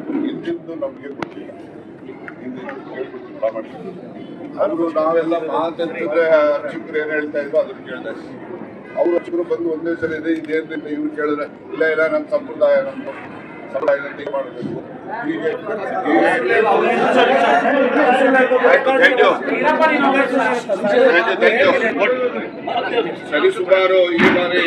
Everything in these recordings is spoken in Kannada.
ಹಿಂದಿಂದು ನಮಗೆ ಗೊತ್ತಿಲ್ಲ ಹಿಂದಿಂದು ಕೇಳ್ಬಿಟ್ಟು ಪ್ರಾಮಾಣಿಕ ಅವರು ನಾವೆಲ್ಲ ಮಾತಂತಿದ್ರೆ ಅರ್ಚಕರು ಏನ್ ಹೇಳ್ತಾ ಇದ್ರು ಅದನ್ನ ಕೇಳ್ತಾ ಇದ್ವಿ ಅವ್ರ ಅರ್ಚಕರು ಬಂದು ಒಂದೇ ಸಲ ಇದೆ ಇದೇನಿಲ್ಲ ಇವ್ರು ಕೇಳಿದ್ರೆ ಇಲ್ಲ ಇಲ್ಲ ನಮ್ಮ ಸಂಪ್ರದಾಯ ನಮ್ಮ ಸಂಪ್ರದಾಯ ಹೀಗೆ ಮಾಡಬೇಕು ಹೀಗೆ ಆಯ್ತು ಥ್ಯಾಂಕ್ ಯು ಥ್ಯಾಂಕ್ ಯು ಸರಿ ಸುಮಾರು ಈ ಬಾರಿ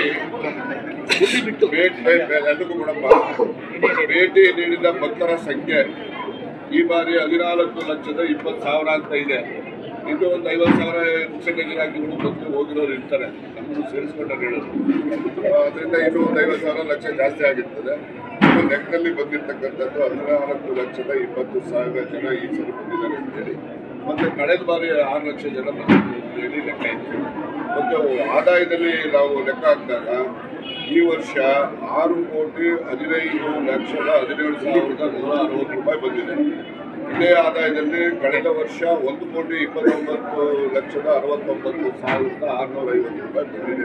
ಭೇಟಿ ಎಲ್ಲರಿಗೂ ಗುಣಪ್ಪ ಭೇಟಿ ನೀಡಿದ ಭಕ್ತರ ಸಂಖ್ಯೆ ಈ ಬಾರಿ ಹದಿನಾಲ್ಕು ಲಕ್ಷದ ಇಪ್ಪತ್ತು ಸಾವಿರ ಅಂತ ಇದೆ ಇದು ಒಂದು ಐವತ್ತು ಸಾವಿರ ಮುಖ್ಯ ಗಿರಾಕಿಗಳು ಭಕ್ತರು ಹೋಗಿರೋರು ಇರ್ತಾರೆ ನಮ್ಮನ್ನು ಸೇರಿಸ್ಕೊಂಡಾಗ ಹೇಳೋದು ಅದರಿಂದ ಇನ್ನೂ ಒಂದು ಐವತ್ತು ಸಾವಿರ ಲಕ್ಷ ಜಾಸ್ತಿ ಆಗಿರ್ತದೆ ಇದು ಲೆಕ್ಕದಲ್ಲಿ ಬಂದಿರತಕ್ಕಂಥದ್ದು ಹದಿನಾಲ್ಕು ಲಕ್ಷದ ಇಪ್ಪತ್ತು ಸಾವಿರ ಜನ ಈ ಸರಿ ಬಂದಿದ್ದಾರೆ ಅಂತೇಳಿ ಮತ್ತೆ ಕಳೆದ ಬಾರಿ ಆರು ಲಕ್ಷ ಜನ ಬಂದಿದ್ರು ಅಂತ ಹೇಳಿ ಲೆಕ್ಕ ಇತ್ತು ಮತ್ತು ಆದಾಯದಲ್ಲಿ ನಾವು ಲೆಕ್ಕ ಹಾಕಿದಾಗ ಈ ವರ್ಷ ಆರು ಕೋಟಿ ಹದಿನೈದು ಲಕ್ಷದ ಹದಿನೇಳು ಸಾವಿರದ ನೂರ ಅರವತ್ತು ರೂಪಾಯಿ ಬಂದಿದೆ ಇದೇ ಆದಾಯದಲ್ಲಿ ಕಳೆದ ವರ್ಷ ಒಂದು ಕೋಟಿ ಇಪ್ಪತ್ತೊಂಬತ್ತು ಲಕ್ಷದ ಅರವತ್ತೊಂಬತ್ತು ಸಾವಿರದ ಆರುನೂರ ಐವತ್ತು ರೂಪಾಯಿ ಬಂದಿದೆ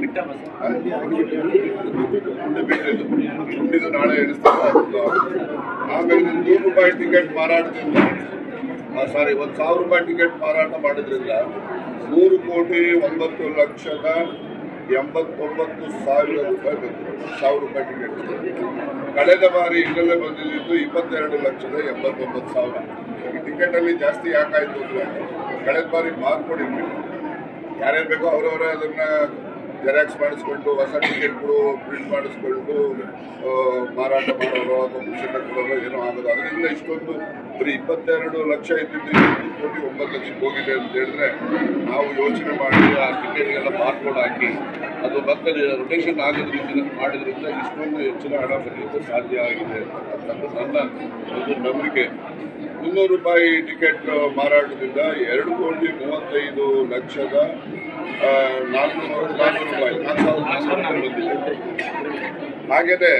ಹುಂಡಿ ಬಿಟ್ಟಿದ್ದು ಹುಂಡಿದು ನಾಳೆ ಎಣಿಸ್ತಾರೆ ಆಮೇಲೆ ನೂರು ರೂಪಾಯಿ ಟಿಕೆಟ್ ಮಾರಾಟದಿಂದ ಸಾರಿ ಒಂದು ಸಾವಿರ ರೂಪಾಯಿ ಟಿಕೆಟ್ ಮಾರಾಟ ಮಾಡೋದ್ರಿಂದ ಮೂರು ಕೋಟಿ ಒಂಬತ್ತು ಲಕ್ಷದ ಎಂಬತ್ತೊಂಬತ್ತು ಸಾವಿರ ರೂಪಾಯಿ ಬಂದಿದೆ ಸಾವಿರ ರೂಪಾಯಿ ಟಿಕೆಟ್ ಕಳೆದ ಬಾರಿ ಇದರಲ್ಲೇ ಬಂದಿದ್ದು ಇಪ್ಪತ್ತೆರಡು ಲಕ್ಷದ ಎಂಬತ್ತೊಂಬತ್ತು ಸಾವಿರ ಈ ಟಿಕೆಟ್ ಅಲ್ಲಿ ಜಾಸ್ತಿ ಯಾಕಾಯ್ತು ಅಂದ್ರೆ ಕಳೆದ ಬಾರಿ ಮಾರ್ಕೊಂಡಿರ್ಲಿಲ್ಲ ಯಾರ್ಯಾರು ಬೇಕೋ ಅವರವರೇ ಅದನ್ನ ಜೆರಾಕ್ಸ್ ಮಾಡಿಸ್ಕೊಂಡು ಹೊಸ ಟಿಕೆಟ್ಗಳು ಪ್ರಿಂಟ್ ಮಾಡಿಸ್ಕೊಂಡು ಆ, ಮಾರಾಟ ಮಾಡೋರು ಅಥವಾ ಪುಸ್ತಕ ಕೊಡೋರು ಏನೋ ಆಗೋದು ಅದರಿಂದ ಇಷ್ಟೊಂದು ಬರೀ ಇಪ್ಪತ್ತೆರಡು ಲಕ್ಷ ಇದ್ದಿದ್ದು ಒಂದು ಕೋಟಿ ಒಂಬತ್ತು ಲಕ್ಷಕ್ಕೆ ಹೋಗಿದೆ ಅಂತ ಹೇಳಿದ್ರೆ ನಾವು ಯೋಚನೆ ಮಾಡಿ ಆ ಟಿಕೆಟ್ಗೆಲ್ಲ ಮಾರ್ಕೋಡ್ ಹಾಕಿ ಅದು ಮತ್ತೆ ರೊಟೇಷನ್ ಆಗೋದ್ರಿಂದ ಮಾಡಿದ್ರಿಂದ ಇಷ್ಟೊಂದು ಹೆಚ್ಚಿನ ಹಣ ಬರಲಿಕ್ಕೆ ಸಾಧ್ಯ ಆಗಿದೆ ಅಂತಕ್ಕಂಥದ್ದು ನನ್ನ ಒಂದು ನಂಬಿಕೆ ಮುನ್ನೂರು ರೂಪಾಯಿ ಟಿಕೆಟ್ ಮಾರಾಟದಿಂದ ಎರಡು ಕೋಟಿ ಮೂವತ್ತೈದು ಲಕ್ಷದ ಆ, ನಾಲ್ಕುನೂರು ನಾನ್ನೂರು ರೂಪಾಯಿ ನಾಲ್ಕು ಸಾವಿರದ ನಾನ್ನೂರು ರೂಪಾಯಿ ಬಂದಿದೆ ಹಾಗೆಯೇ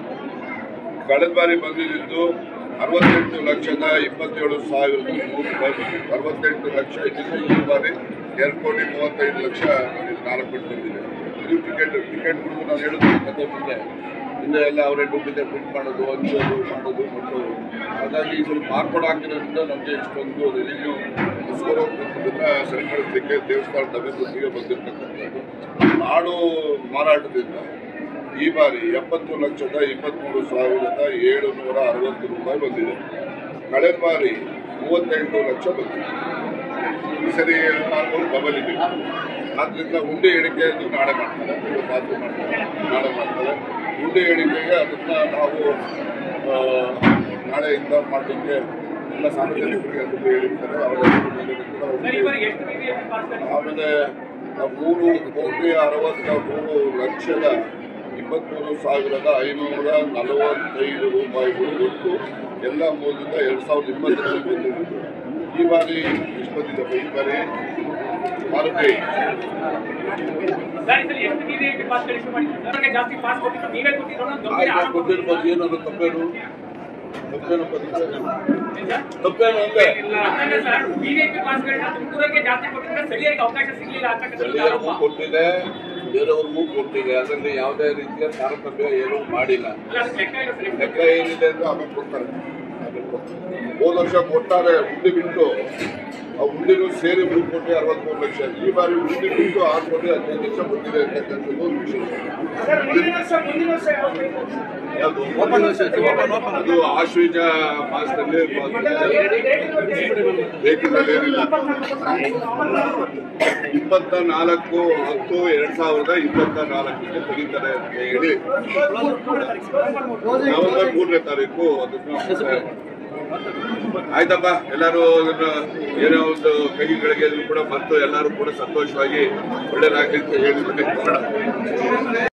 ಕಳೆದ ಬಾರಿ ಬಂದಿದ್ದು ಅರವತ್ತೆಂಟು ಲಕ್ಷದ ಇಪ್ಪತ್ತೇಳು ಸಾವಿರದ ನೂರು ರೂಪಾಯಿ ಬಂದಿದೆ ಅರವತ್ತೆಂಟು ಲಕ್ಷ ಇದರಿಂದ ಈ ಬಾರಿ ಎರಡು ಕೋಟಿ ಮೂವತ್ತೈದು ಲಕ್ಷ ಬಂದಿದೆ ನಾಲ್ಕು ಕೋಟಿ ಬಂದಿದೆ ಇದು ಟಿಕೆಟ್ ಟಿಕೆಟ್ ಬಿಡುದು ನಾವು ಹೇಳೋದು ಕತೆ ಮುಂದೆ ಹಿಂದೆ ಎಲ್ಲ ಅವರೇ ದುಡ್ಡಿದೆ ಪ್ರಿಂಟ್ ಮಾಡೋದು ಹಂಚೋದು ಮಾಡೋದು ಕೊಟ್ಟೋದು ಹಾಗಾಗಿ ಈ ಸಲ ಮಾರ್ಪಾಡು ಹಾಕಿರೋದ್ರಿಂದ ನಮಗೆ ಇಷ್ಟೊಂದು ರೆವಿನ್ಯೂ ಮುಸ್ಕರ ಸರಿಪಡಿಸಲಿಕ್ಕೆ ದೇವಸ್ಥಾನದ ಅಭಿವೃದ್ಧಿಗೆ ಬಂದಿರತಕ್ಕಂಥದ್ದು ನಾಡು ಮಾರಾಟದಿಂದ ಈ ಬಾರಿ ಎಪ್ಪತ್ತು ಲಕ್ಷದ ಇಪ್ಪತ್ತ್ಮೂರು ಸಾವಿರದ ಏಳುನೂರ ಅರವತ್ತು ರೂಪಾಯಿ ಬಂದಿದೆ ಕಳೆದ ಬಾರಿ ಮೂವತ್ತೆಂಟು ಲಕ್ಷ ಬಂದಿದೆ ಈ ಸರಿ ನಾಲ್ಕು ಡಬಲ್ ಇದೆ ಆದ್ರಿಂದ ಉಂಡೆ ಎಣಿಕೆಯನ್ನು ನಾಳೆ ಮಾಡ್ತಾರೆ ಇವತ್ತು ಮಾಡ್ತಾರೆ ನಾಳೆ ಮಾಡ್ತಾರೆ ಉಂಡೆ ಎಣಿಕೆಗೆ ಅದನ್ನ ನಾವು ಆ, ನಾಳೆಯಿಂದ ಮಾಡಲಿಕ್ಕೆ ಎಲ್ಲ ಸಾರ್ವಜನಿಕರಿಗೆ ಅದನ್ನು ಹೇಳಿರ್ತಾರೆ ಅವರೆಲ್ಲರ ಮೇಲೆ ಕೂಡ ಉಂಡೆ ಆಮೇಲೆ ಆ ಮೂರು ಕೋಟಿ ಅರವತ್ತ ಮೂರು ಲಕ್ಷದ ಇಪ್ಪತ್ತ್ಮೂರು ಸಾವಿರದ ಐನೂರ ನಲವತ್ತೈದು ರೂಪಾಯಿಗಳು ಒಟ್ಟು ಎಲ್ಲ ಮೂಲದಿಂದ ಎರಡು ಸಾವಿರದ ಇಪ್ಪತ್ತರಲ್ಲಿ ಬಂದಿದ್ದು ಈ ಬಾರಿ ಎಷ್ಟು ಬಂದಿದೆ ಈ ಬಾರಿ ಮಾರುತಿ ಜಾಸ್ತಿ ಪಾಸ್ ಕೊಟ್ಟಿದ್ದು ನೀವೇ ಕೊಟ್ಟಿರೋ ಆಯ್ತು ಕೊಟ್ಟಿರ್ಬೋದು ಏನಾದ್ರು ತಪ್ಪೇನು ತಪ್ಪೇನು ತಪ್ಪೇನು ಅಂದ್ರೆ ಬಿಜೆಪಿ ಪಾಸ್ಗಳನ್ನ ತುಮಕೂರಿಗೆ ಜಾಸ್ತಿ ಕೊಟ್ಟಿದ್ರೆ ಸ್ಥಳೀಯರಿಗೆ ಅವಕಾಶ ಸಿಗಲಿಲ್ಲ ಅಂತಕ್ಕಂಥ ಸ್ಥಳೀಯರಿಗೂ ಆರೋಪ ಕೊಟ್ಟಿದೆ ಬೇರೆಯವ್ರಿಗೂ ಕೊಟ್ಟಿದೆ ಅದರಲ್ಲಿ ಯಾವುದೇ ರೀತಿಯ ತಾರತಮ್ಯ ಏನೂ ಮಾಡಿಲ್ಲ ಅಲ್ಲ, ಅದಕ್ಕೆ ಲೆಕ್ಕ ಇಲ್ಲ ಸರ್. ಲೆಕ್ಕ ಏನಿದೆ ಅಂತ ಆಮೇಲೆ ಕೊಡ್ತಾರೆ ಆಮೇಲೆ ಕೊಡ್ತಾರೆ. ಹೋದ ವರ್ಷ ಕೊಟ್ಟಾರೆ ಉಂಡಿ ಬಿಟ್ಟು ಆ ಉಂಡಿನೂ ಸೇರಿ ಮೂರು ಕೋಟಿ ಅರವತ್ಮೂರು ಲಕ್ಷ ಈ ಬಾರಿ ಉಂಡಿ ಬಿಟ್ಟು ಆರು ಕೋಟಿ ಹದಿನೈದು ಲಕ್ಷ ಬಂದಿದೆ ಅಂತಕ್ಕಂಥದ್ದು ಒಂದು ವಿಶೇಷ ಯಾವುದು? ಅದು ಆಶ್ವೀಜ ಮಾಸದಲ್ಲಿ ರೇಖೆಗಳೇನಿಲ್ಲ ಇಪ್ಪತ್ತ ನಾಲ್ಕು ಹತ್ತು ಎರಡ್ ಸಾವಿರದ ಇಪ್ಪತ್ತ ನಾಲ್ಕಕ್ಕೆ ತೆಗಿತಾರೆ ಅಂತ ಹೇಳಿ ನವೆಂಬರ್ ಮೂರನೇ ತಾರೀಕು ಅದನ್ನ ಆಯ್ತಪ್ಪ ಎಲ್ಲರೂ ಅದನ್ನ ಏನೋ ಒಂದು ಕೈಗಳಿಗೆ ಕೂಡ ಬಂತು ಎಲ್ಲರೂ ಕೂಡ ಸಂತೋಷವಾಗಿ ಒಳ್ಳೇದಾಗ್ಲಿ ಅಂತ ಹೇಳಿದ್ರೆ